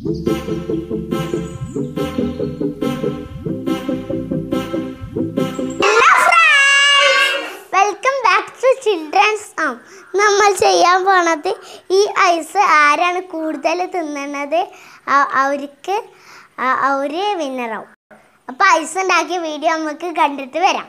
Welcome back to children's ആം നമ്മൾ ചെയ്യാൻ പോണത് ഈ ഐസ് ആരാണ് കൂടുതൽ തിന്നണത് ആ- അവർക്ക് ആ- അവര് വിന്നറാവും അപ്പൊ ഐസ് ഉണ്ടാക്കിയ വീഡിയോ നമുക്ക് കണ്ടിട്ട് വരാം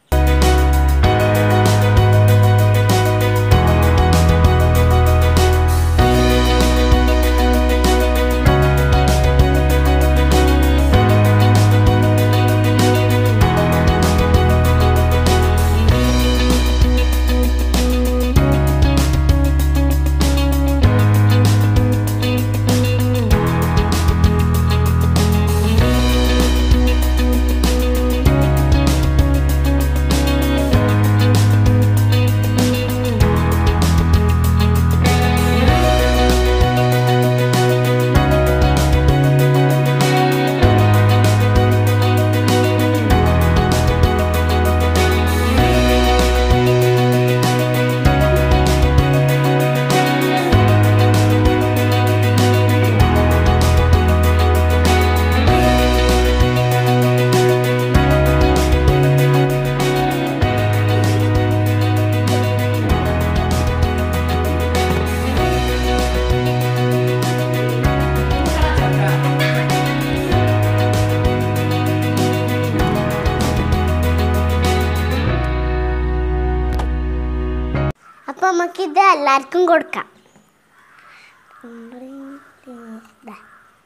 അപ്പൊ നമുക്ക് ഇത് എല്ലാവർക്കും കൊടുക്കാം ദാ.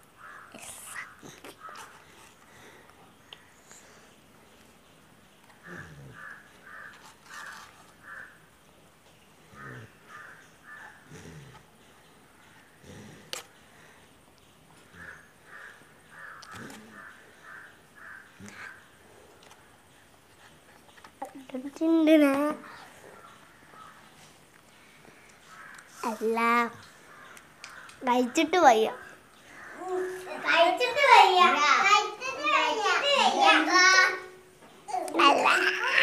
ചിന്തന അല്ല കഴിച്ചിട്ട് വയ്യ കഴിച്ചിട്ട് വയ്യ അല്ല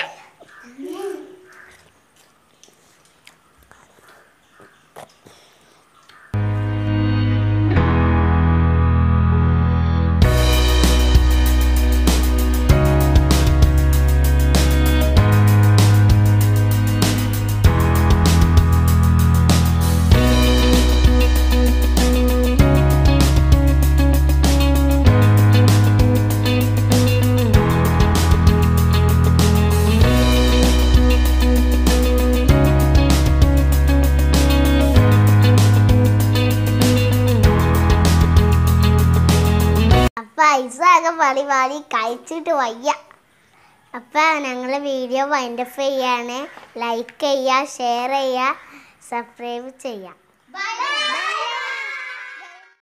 അപ്പൊ ഐസാകെ വളി വളി കഴിച്ചിട്ട് വയ്യ അപ്പൊ ഞങ്ങളെ വീഡിയോ വൈൻഡപ്പ് ചെയ്യാണ് ലൈക്ക് ചെയ്യുക ഷെയർ ചെയ്യുക സബ്സ്ക്രൈബ് ചെയ്യാം